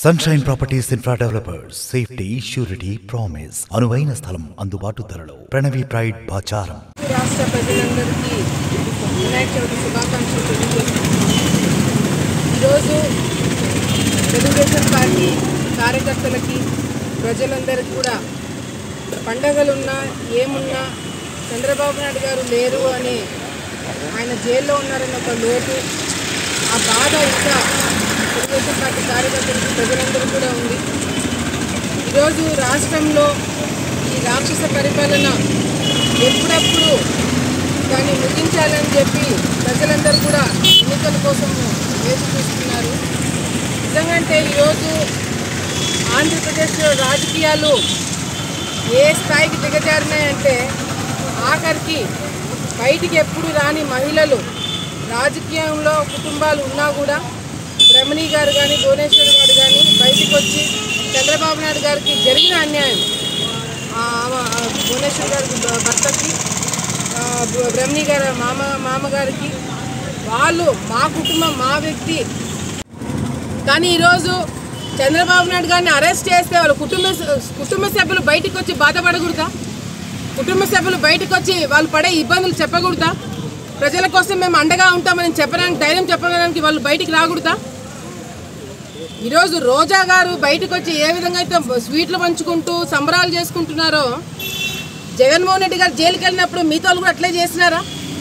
sunshine properties infra developers safety surety promise అనువైన స్థలం అందుబాటు ధరలో ప్రణవి ప్రైడ్ బాచారం రాష్ట్ర ప్రజలందరికీ వినాయక చవితి శుభాకాంక్షలు తెలియజేస్తున్నాను ఈరోజు తెలుగుదేశం పార్టీ కార్యకర్తలకి ప్రజలందరికీ కూడా పండగలున్నా ఏమున్నా చంద్రబాబు నాయుడు గారు లేరు అని ఆయన జైల్లో ఉన్నారన్న ఒక లోటు ఆ బాధ ఇంకా తెలుగుదేశం పార్టీ కార్యకర్తలకి ప్రజలందరూ కూడా ఉంది ఈరోజు రాష్ట్రంలో ఈ రాక్షస పరిపాలన ఎప్పుడప్పుడు దాన్ని ముగించాలని చెప్పి ప్రజలందరూ కూడా ఎన్నికల కోసం వేచి చూస్తున్నారు నిజంగంటే ఈరోజు ఆంధ్రప్రదేశ్లో రాజకీయాలు ఏ స్థాయికి దిగజారినాయంటే ఆఖరికి బయటికి ఎప్పుడు రాని మహిళలు రాజకీయంలో కుటుంబాలు ఉన్నా కూడా రమణి గారు కానీ భువనేశ్వర్ గారు కానీ బయటికి వచ్చి చంద్రబాబు నాయుడు గారికి జరిగిన అన్యాయం ఆ, ఆమె- ఆ భువనేశ్వర్ గారికి భ- భర్తకి ఆ, భు- బ్రహ్మణి గారి మామ మామగారికి వాళ్ళు మా కుటుంబం మా వ్యక్తి కానీ ఈరోజు చంద్రబాబు నాయుడు గారిని అరెస్ట్ చేస్తే వాళ్ళ కుటుంబ కుటుంబ సభ్యులు బయటికి వచ్చి బాధపడకూడదా కుటుంబ సభ్యులు బయటకు వచ్చి వాళ్ళు పడే ఇబ్బందులు చెప్పకూడదా ప్రజల కోసం మేము అండగా ఉంటామని చెప్పడానికి ధైర్యం చెప్పడానికి వాళ్ళు బయటికి రాకూడదా ఈరోజు రోజా గారు బయటకు వచ్చి ఏ విధంగా అయితే స్వీట్లు పంచుకుంటూ సంబరాలు చేసుకుంటున్నారో జగన్మోహన్ రెడ్డి గారు జైలుకి వెళ్ళినప్పుడు మీతో కూడా అట్లే చేసినారా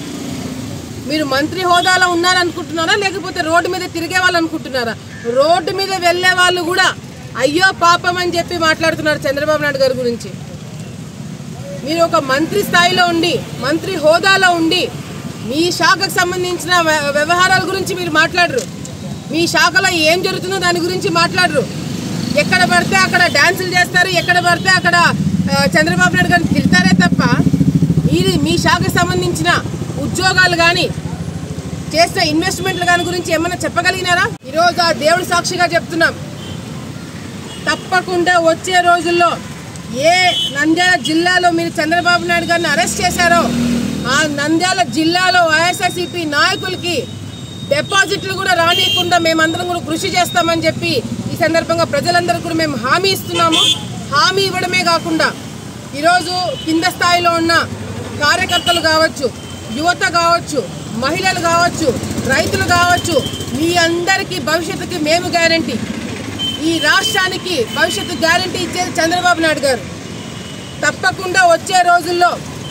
మీరు మంత్రి హోదాలో ఉన్నారనుకుంటున్నారా లేకపోతే రోడ్డు మీద తిరిగే వాళ్ళు అనుకుంటున్నారా రోడ్డు మీద వెళ్ళే వాళ్ళు కూడా అయ్యో పాపం అని చెప్పి మాట్లాడుతున్నారు చంద్రబాబు నాయుడు గారి గురించి మీరు ఒక మంత్రి స్థాయిలో ఉండి మంత్రి హోదాలో ఉండి మీ శాఖకు సంబంధించిన వ్య- వ్యవహారాల గురించి మీరు మాట్లాడరు మీ శాఖలో ఏం జరుగుతుందో దాని గురించి మాట్లాడరు ఎక్కడ పడితే అక్కడ డ్యాన్సులు చేస్తారు ఎక్కడ పడితే అక్కడ ఆ, చంద్రబాబు నాయుడు గారిని తిడతారే తప్ప మీరు మీ శాఖకు సంబంధించిన ఉద్యోగాలు కానీ చేసిన ఇన్వెస్ట్మెంట్ల కానీ గురించి ఏమన్నా చెప్పగలిగినారా ఈరోజు ఆ దేవుడి సాక్షిగా చెప్తున్నాం తప్పకుండా వచ్చే రోజుల్లో ఏ నంద్యాల జిల్లాలో మీరు చంద్రబాబు నాయుడు గారిని అరెస్ట్ చేశారో ఆ నంద్యాల జిల్లాలో వైఎస్ఆర్సీపీ నాయకులకి డిపాజిట్లు కూడా రానియకుండా మేమందరం కూడా కృషి చేస్తామని చెప్పి ఈ సందర్భంగా ప్రజలందరూ కూడా మేము హామీ ఇస్తున్నాము హామీ ఇవ్వడమే కాకుండా ఈరోజు కింద స్థాయిలో ఉన్న కార్యకర్తలు కావచ్చు యువత కావచ్చు మహిళలు కావచ్చు రైతులు కావచ్చు మీ అందరికీ భవిష్యత్తుకి మేము గ్యారంటీ ఈ రాష్ట్రానికి భవిష్యత్తు గ్యారంటీ ఇచ్చేది చంద్రబాబు నాయుడు గారు తప్పకుండా వచ్చే రోజుల్లో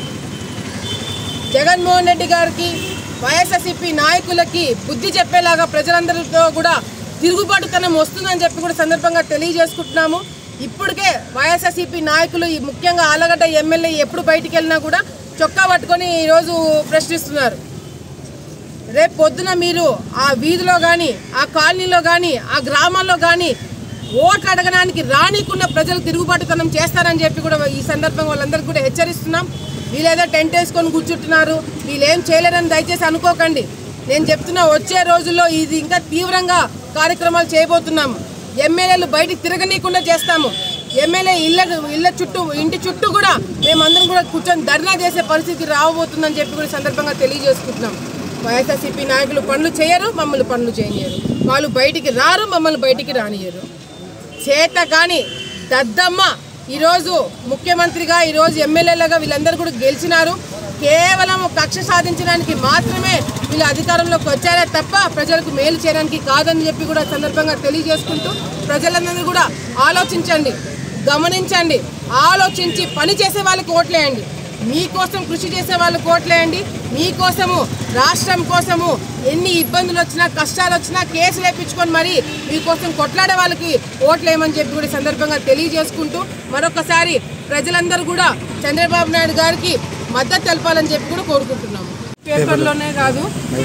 జగన్మోహన్ రెడ్డి గారికి వైఎస్ఆర్సీపీ నాయకులకి బుద్ధి చెప్పేలాగా ప్రజలందరితో కూడా తిరుగుబాటుతనం వస్తుందని చెప్పి కూడా సందర్భంగా తెలియజేసుకుంటున్నాము ఇప్పటికే వైఎస్ఆర్సీపీ నాయకులు ఈ ముఖ్యంగా ఆలగడ్డ ఎమ్మెల్యే ఎప్పుడు బయటికి వెళ్ళినా కూడా చొక్కా పట్టుకొని ఈరోజు ప్రశ్నిస్తున్నారు రేపు పొద్దున మీరు ఆ వీధిలో కానీ ఆ కాలనీలో కానీ ఆ గ్రామాల్లో కానీ ఓట్లు అడగడానికి రానికున్న ప్రజలు తిరుగుబాటుతనం చేస్తారని చెప్పి కూడా ఈ సందర్భంగా వాళ్ళందరికీ కూడా హెచ్చరిస్తున్నాం వీళ్ళేదో టెంట్ వేసుకొని కూర్చుంటున్నారు వీళ్ళు ఏం చేయలేరని దయచేసి అనుకోకండి నేను చెప్తున్నా వచ్చే రోజుల్లో ఇది ఇంకా తీవ్రంగా కార్యక్రమాలు చేయబోతున్నాము ఎమ్మెల్యేలు బయటికి తిరగనీయకుండా చేస్తాము ఎమ్మెల్యే ఇళ్ళ ఇళ్ళ చుట్టూ ఇంటి చుట్టూ కూడా మేమందరం కూడా కూర్చొని ధర్నా చేసే పరిస్థితి రాబోతుందని చెప్పి కూడా ఈ సందర్భంగా తెలియజేసుకుంటున్నాం వైఎస్ఆర్సీపీ నాయకులు పనులు చేయరు మమ్మల్ని పనులు చేయనియరు వాళ్ళు బయటికి రారు మమ్మల్ని బయటికి రానియరు చేత కానీ దద్దమ్మ ఈరోజు ముఖ్యమంత్రిగా ఈరోజు ఎమ్మెల్యేలుగా వీళ్ళందరూ కూడా గెలిచినారు కేవలం కక్ష సాధించడానికి మాత్రమే వీళ్ళు అధికారంలోకి వచ్చారే తప్ప ప్రజలకు మేలు చేయడానికి కాదని చెప్పి కూడా సందర్భంగా తెలియజేసుకుంటూ ప్రజలందరూ కూడా ఆలోచించండి గమనించండి ఆలోచించి పని చేసే వాళ్ళకి ఓట్లేయండి మీకోసం కృషి చేసే వాళ్ళకి ఓట్లేయండి మీకోసము రాష్ట్రం కోసము ఎన్ని ఇబ్బందులు వచ్చినా కష్టాలు వచ్చినా కేసులు వేయించుకొని మరి మీకోసం కొట్లాడే వాళ్ళకి ఓట్లేయమని చెప్పి కూడా ఈ సందర్భంగా తెలియజేసుకుంటూ మరొకసారి ప్రజలందరూ కూడా చంద్రబాబు నాయుడు గారికి మద్దతు తెలపాలని చెప్పి కూడా కోరుకుంటున్నాము పేపర్లోనే కాదు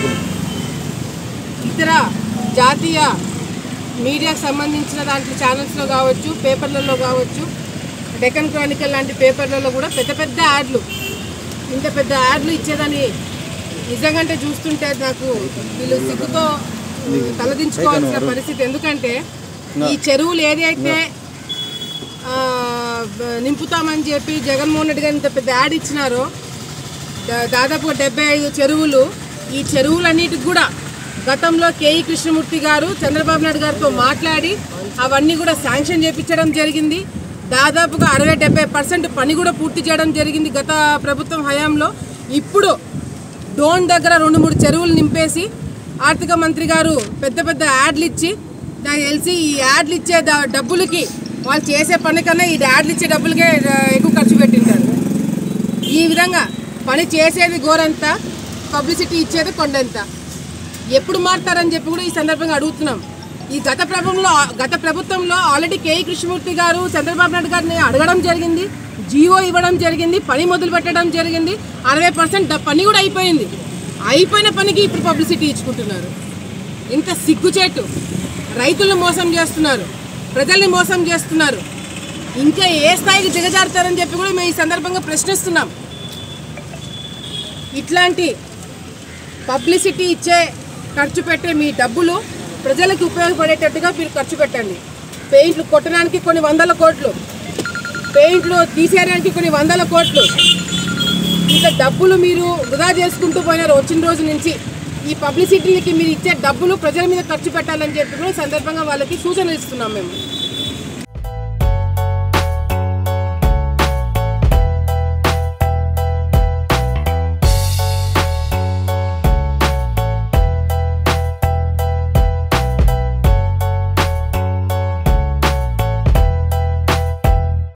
ఇతర జాతీయ మీడియాకు సంబంధించిన దాంట్లో ఛానల్స్లో కావచ్చు పేపర్లలో కావచ్చు డెక్కన్ క్రానికల్ లాంటి పేపర్లలో కూడా పెద్ద పెద్ద యాడ్లు ఇంత పెద్ద యాడ్లు ఇచ్చేదని నిజంగానే చూస్తుంటే నాకు వీళ్ళు సిగ్గుతో తలదించుకోవాల్సిన పరిస్థితి ఎందుకంటే ఈ చెరువులు ఏదైతే ఆ, బ- నింపుతామని చెప్పి జగన్మోహన్ రెడ్డి గారు ఇంత పెద్ద యాడ్ ఇచ్చినారో దా- దాదాపు డెబ్బై ఐదు చెరువులు ఈ చెరువులన్నిటికి కూడా గతంలో కేఈ కృష్ణమూర్తి గారు చంద్రబాబు నాయుడు గారితో మాట్లాడి అవన్నీ కూడా శాంక్షన్ చేయించడం జరిగింది దాదాపుగా అరవై డెబ్బై పర్సెంట్ పని కూడా పూర్తి చేయడం జరిగింది గత ప్రభుత్వం హయాంలో ఇప్పుడు డోన్ దగ్గర రెండు మూడు చెరువులు నింపేసి ఆర్థిక మంత్రి గారు పెద్ద పెద్ద యాడ్లు ఇచ్చి నాకు తెలిసి ఈ యాడ్లు ఇచ్చే ద- డబ్బులకి వాళ్ళు చేసే పని కన్నా ఈ యాడ్లు ఇచ్చే డబ్బులకే ఆ, ఎక్కువ ఖర్చు పెట్టింటారు ఈ విధంగా పని చేసేది గోరంత పబ్లిసిటీ ఇచ్చేది కొండంత ఎప్పుడు మారుతారని చెప్పి కూడా ఈ సందర్భంగా అడుగుతున్నాం ఈ గత ప్రభుత్వంలో గత ప్రభుత్వంలో ఆల్రెడీ కేఈ కృష్ణమూర్తి గారు చంద్రబాబు నాయుడు గారిని అడగడం జరిగింది జీవో ఇవ్వడం జరిగింది పని మొదలు పెట్టడం జరిగింది అరవై పర్సెంట్ పని కూడా అయిపోయింది అయిపోయిన పనికి ఇప్పుడు పబ్లిసిటీ ఇచ్చుకుంటున్నారు ఇంత సిగ్గుచేటు రైతులను మోసం చేస్తున్నారు ప్రజల్ని మోసం చేస్తున్నారు ఇంకా ఏ స్థాయికి దిగజారుతారని చెప్పి కూడా మేము ఈ సందర్భంగా ప్రశ్నిస్తున్నాం ఇట్లాంటి పబ్లిసిటీ ఇచ్చే ఖర్చు పెట్టే మీ డబ్బులు ప్రజలకు ఉపయోగపడేటట్టుగా మీరు ఖర్చు పెట్టండి పెయింట్లు కొట్టడానికి కొన్ని వందల కోట్లు పెయింట్లు తీసేయడానికి కొన్ని వందల కోట్లు ఇంకా డబ్బులు మీరు వృధా చేసుకుంటూ పోయినారు వచ్చిన రోజు నుంచి ఈ పబ్లిసిటీకి మీరు ఇచ్చే డబ్బులు ప్రజల మీద ఖర్చు పెట్టాలని చెప్పి కూడా ఈ సందర్భంగా వాళ్ళకి సూచనలు ఇస్తున్నాం మేము